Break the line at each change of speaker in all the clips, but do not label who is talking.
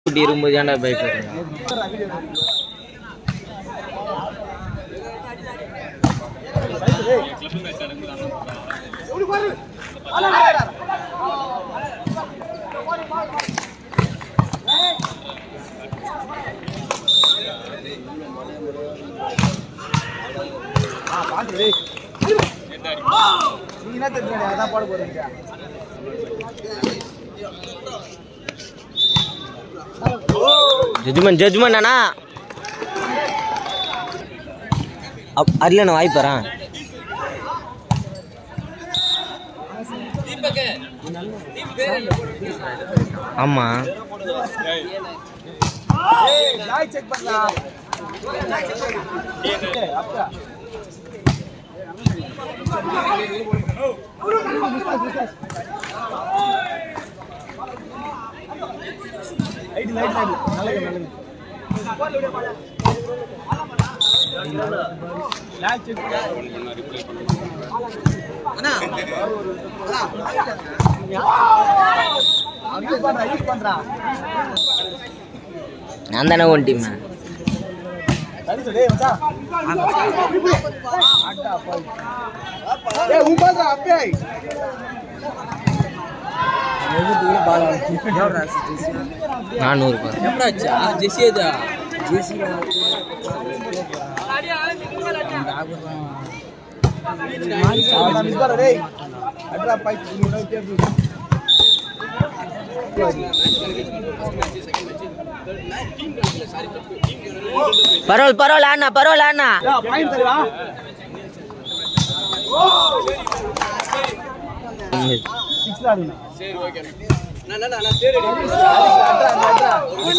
குட்டி இருக்கும்போது ஏன்டா பைக்
நீ என்ன தெரிஞ்சு அதான் போட போறீங்க
ஜட்ஜ்மெண்ட் ஜட்ஜ்மெண்ட் அண்ணா அப் அதில் நான் வாய்ப்பறேன் ஆமாம்
ஏய் நாய் செக் பண்ணலாம் ஏய் அப்பா லைட் லைட் லைட் நல்லது நல்லது நாய் செக் அண்ணா யூஸ் பண்றா யூஸ் பண்றா
நான் தானே ஒன் டீம்
சரி சொல்லு மச்சான் ஆட்டா போய் ஏய் உன் பால்றா அப்பே எதுக்கு பால் எவ்வளவு
நானூறு ரூபாய்
எப்படாச்சா ஜெசியதா ஜெசி
அவன் மிஸ் பண்ண டேய் அட்ரா பை நீ உனக்கு தேர்வு
பரவாயில்ல பரவாயில்ல அண்ணா பரவாயில்ல அண்ணா
யா பாயிண்ட் தருவா சிக்ஸ் ஆடுனா சரி ஓகே நான் நான் நான் தேடி அட்ரா அட்ரா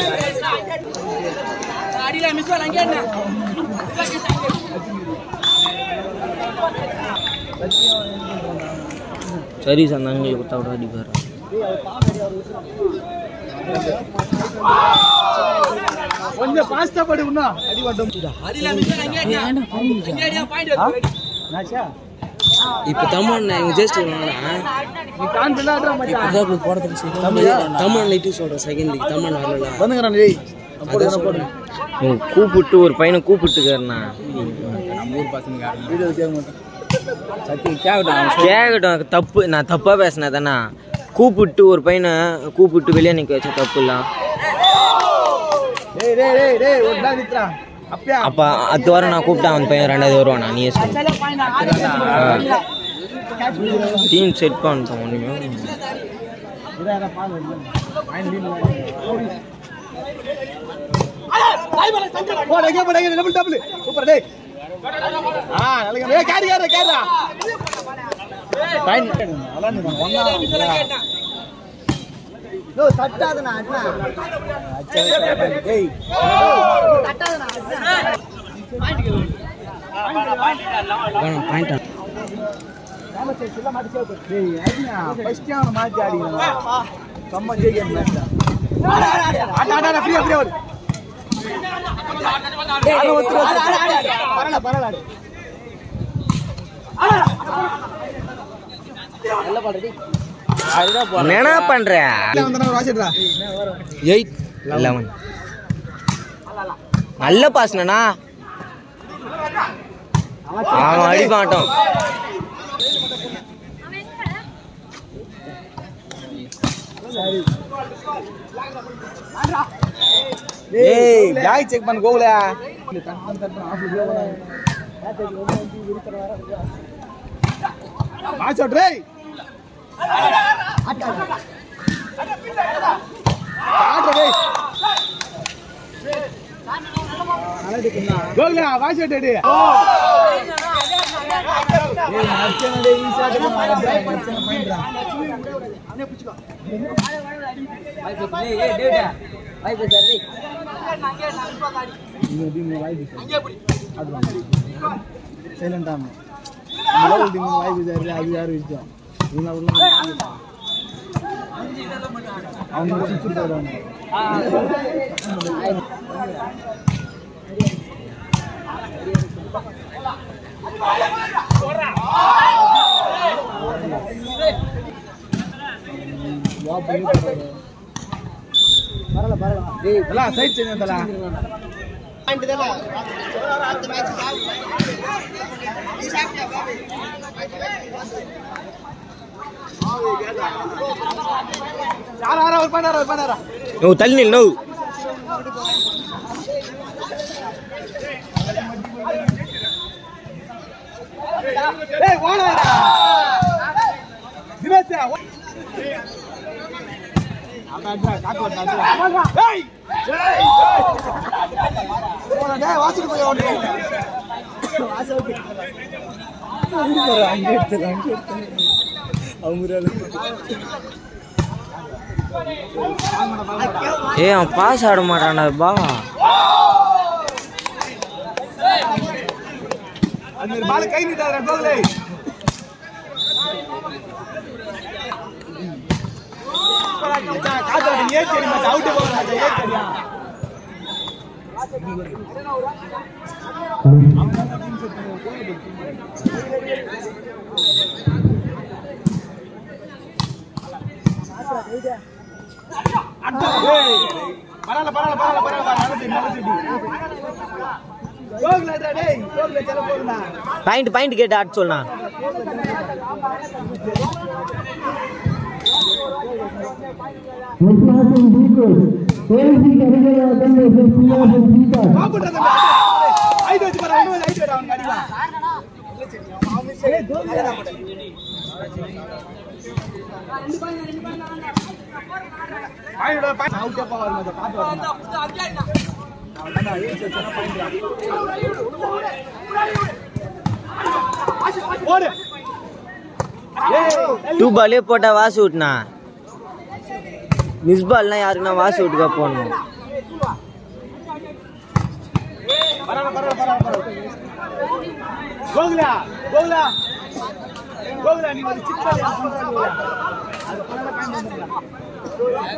அடியில மிஸ் அங்கே என்ன
சரி சார் நாங்கள் கொடுத்தா விட அடிப்பார்
கொஞ்சம் ஃபாஸ்டா படு இன்னும் அடி வட்டம்
அடியில மிஸ் அங்கே என்ன அங்கே அடியா பாயிண்ட்
நாச்சா
இப்போ தமிழ் இவங்க ஜெயிச்சு
நீ கான்ஃபிடன்ட் ஆடுற மச்சான்
போடுறதுக்கு சரி
தமிழா?
தமிழ் நைட்டு சொல்கிறேன் செகண்ட் தமிழ் வரல
வந்துங்கறா டேய் போடு போடு
உன் கூப்பிட்டு ஒரு பையனை கூப்பிட்டுக்காருண்ணா
வீடியோ கேட்க மாட்டேன்
சத்தி கேட்கட்டும்
கேட்கட்டும் தப்பு நான் தப்பா பேசினேன் தானே கூப்பிட்டு ஒரு பையனை கூப்பிட்டு வெளியே நிற்க வச்ச தப்பு இல்லை
டேய் டேய் டேய் டேய் ஒரு நாள் நித்ரா அப்பயா
அப்போ அடுத்த வாரம் நான் கூப்பிட்டா அந்த பையன் ரெண்டாவது வருவானா நீயே சொல்லு டீம் செட் பண்ணிட்டோம் ஒன்றுமே
இதா என்ன பால் இல்ல மைண்ட் லீன் போடா கே போடா டபுள் டபுள் சூப்பர் டேய் ஆ நல்ல ஏய் கேரி கேரி கேரிடா பாயிண்ட் நல்லா நீ ஒண்ணா நோ தட்டாதனா அண்ணா அச்சா டேய்
பாயிண்ட்
டேய் அண்ணா ஃபர்ஸ்ட் அவன மாத்தி ஆடிக்கலாம் செம்ம ஜெயிக்கணும் மேட்ச் ஆட ஆட ஆட ஃப்ரீயா ஃப்ரீயா பரல பரல
என்ன பண்ற
ராசிட்ரா
எயிட் லெவன் நல்ல பாசனா அவன் அடிக்க மாட்டோம்
டேய் பேக் செக் பண்ண கோகுல வாட்ச் அவுட் ரேய் ஆட்ரா டேய் கோகுல வாட்ச் அவுட் டேய் ஏய் நச்சன டேய் ஈ ஷாட் நச்சன பைண்ட்ரா சைலண்ட் ஆமா முதல் டீம் வாய் பேசாரு அது யார் விஷயம் இவங்க உள்ள அவங்க சிக்ஸ் போடுறாங்க வா பண்ணி போடுறாங்க டேய் தல சைட் சேஞ்ச் தல யாரா யாரா ஒரு பண்ணாரா ஒரு பண்ணாரா
నువ్వు తల్లి నిల్ నువ్వు
ஏய் ஓடா தினேஷ் அடடா காத்து வந்தா ஏய் ஏய் ஓடா டேய் வாசிக்கு போய் ஓடு வாசலுக்கு அங்க எடுத்து அங்க எடுத்து
ఏ పాస్ ఆడమాటాడా బా
அந்த பால கை நீட்டாத கோகுலே காத்து ஏன் தெரியுமா அவுட் போறாங்க ஏன் தெரியா பரவாயில்ல பரவாயில்ல பரவாயில்ல பரவாயில்ல நல்ல செடி நல்ல செடி கோகுல டேய் கோகுல செல்ல போகுதா
పాయింట్ పాయింట్ கேட்டு ஆட் சொல்லா
பாப்புடா தம்பி ஐடு வச்சு பாரு ஐடு வச்சு ஐடு வச்சு அவனுக்கு அடிவா ஏய் கோகுல பாயிடா பாய் அவுட்டே போவாரு மச்ச பாத்து வரணும் அவன்டா ஏய் சொன்னா பாயிண்டா ஓடு ஏய்
டூ பாலே போட்டா வாசு விட்டுனா மிஸ் பால்னா யாருக்குன்னா வாசு விட்டுக்கா போடணும்
பரவாயில்ல பரவாயில்ல பரவாயில்ல கோகுலா கோகுலா கோகுலா நீ ஒரு சின்ன பண்றாங்க அது பரவாயில்ல பாயிண்ட் வந்துடலாம்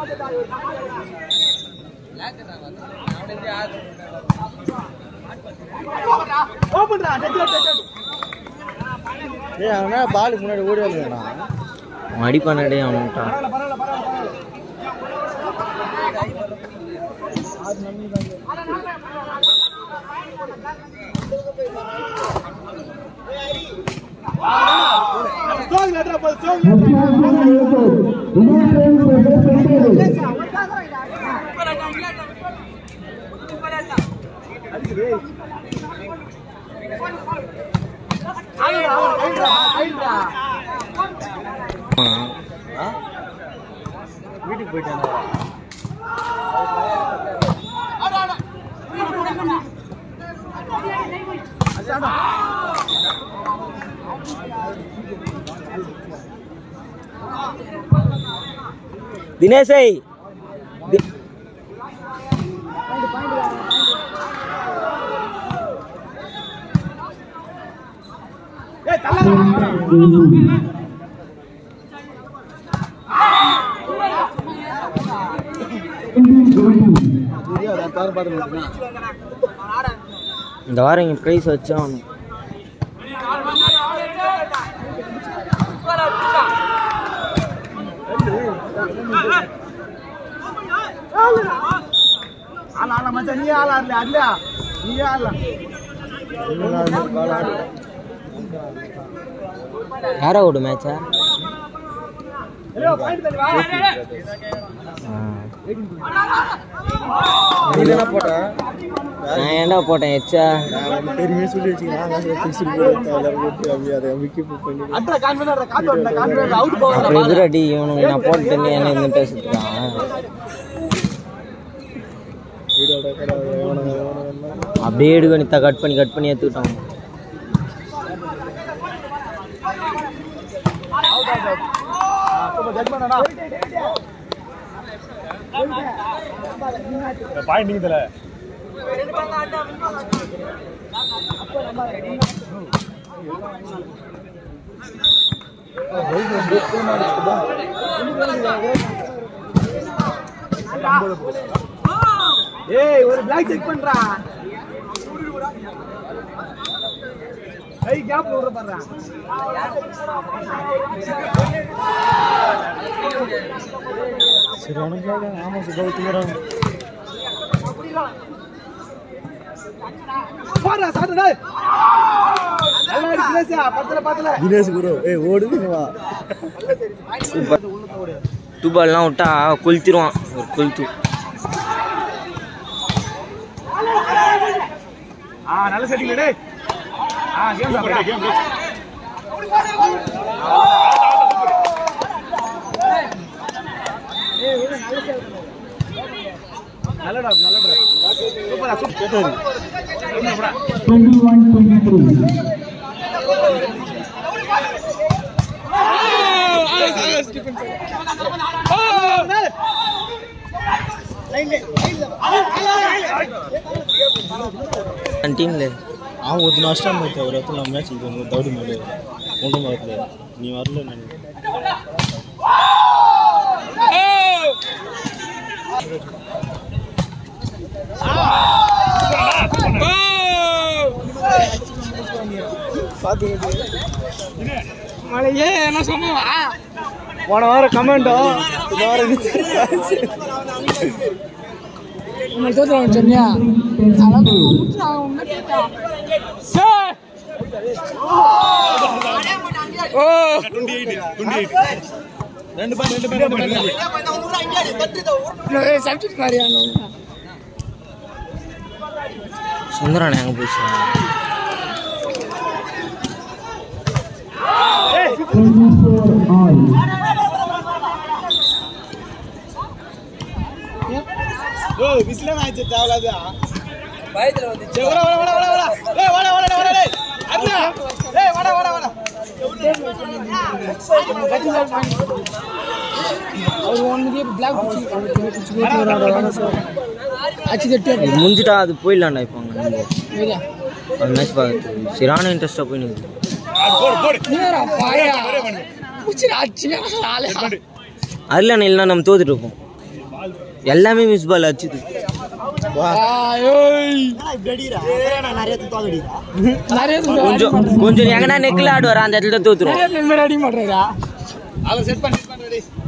ஓபன்டா டச் டச்
ஏய் அவனா பாலுக்கு முன்னாடி ஓடி வரலடா
அவன் அடிப்பானடே அவன்ட்டா
பரவாயில்ல பரவாயில்ல பரவாயில்ல ஸ்ட்ராங் லெட்டர் போல் ஸ்ட்ராங்
வீட்டுக்கு போயிட்டானா
தினேஷை
ஏய் தள்ளடா
இந்த வாரம் இங்கே ப்ரைஸ் வச்சோம்
ஆள ஆள மச்சான் நீ ஆள ஆடல அட்ல நீ ஆள
யாரா ஓடு மேட்சா
ஏய் பாயிண்ட் தள்ளி வா
நீ தானே போட்ட
நான் ஏன்டா போட்டேன் எச்சா
நான் பெருமையாக சொல்லி வச்சுக்கிறேன் நான் பென்சில் போட்டு எல்லாரும் போட்டு அப்படி அதை அமைக்கி பண்ணி
அட்ல கான்ஃபிடன்ட் காத்து வந்தா கான்ஃபிடன்ட் அவுட்
அப்புறம்
போவாங்க
எதிரடி இவனுக்கு நான் போட்டு என்ன இருந்து பேசிட்டுருக்கான்
வீடோட கடை எவனுங்க எவனுங்க
அப்படியே எடுக்க நித்தா கட் பண்ணி கட் பண்ணி ஏற்றுக்கிட்டான்
ஜட் பண்ணடா
பாயிண்ட் தல
ஏய் ஒரு பிளாக் செக் பண்றா கை கேப் விடுற பாரு
சரியான பிளாக் ஆமா சுபாவ திங்கறான்
பாரு சாட்டு டேய் நல்லா அடி பிளேஸ் பத்தல பத்தல
தினேஷ் குரு ஏய் ஓடுங்க வா
டூ பால்லாம் விட்டா கொளுத்திடுவான் ஒரு கொளுத்து
ஆ நல்ல செட்டிங் டேய் ஆ கேம் சாப்பிடு கேம் நல்லடா நல்லடா சூப்பரா சூப்பர் சூப்பரா
அந்த டீமில்
அவன் ஒரு நஷ்டம் ஆயிட்டு ஒரு இடத்துல நம்ம மேட்ச் இது தவிடு மேலே ஒன்றும் வரல நீ வரல நான்
போன வாரம் கமெண்டோ இந்த வாரம் ரெண்டு பேர் ரெண்டு பேர் ரெண்டு பேர்
சுந்தரானே அங்கே போயிடுச்சு
ஏய் விசில மேட்ச் தேவலாது பயத்துல வந்து சே வர வர வர வர ஏய் வர வர வர டேய் அண்ணா ஏய் வர வர வர
இது முடிஞ்சிட்டா அது போயிடலாம்டா இப்போ அங்கே நம்ம அந்த மேட்ச் பார்க்கறது சரியான இன்ட்ரெஸ்ட்டாக போய் நிற்குது அதில் இல்லைனா நம்ம தோத்துட்டு இருப்போம் எல்லாமே மிஸ் பால் அச்சுது கொஞ்சம் கொஞ்சம் எங்கன்னா நெக்கில் ஆடுவார் அந்த இடத்துல தோத்துருவோம்
அத செட் பண்ணி செட் பண்ணி டேய்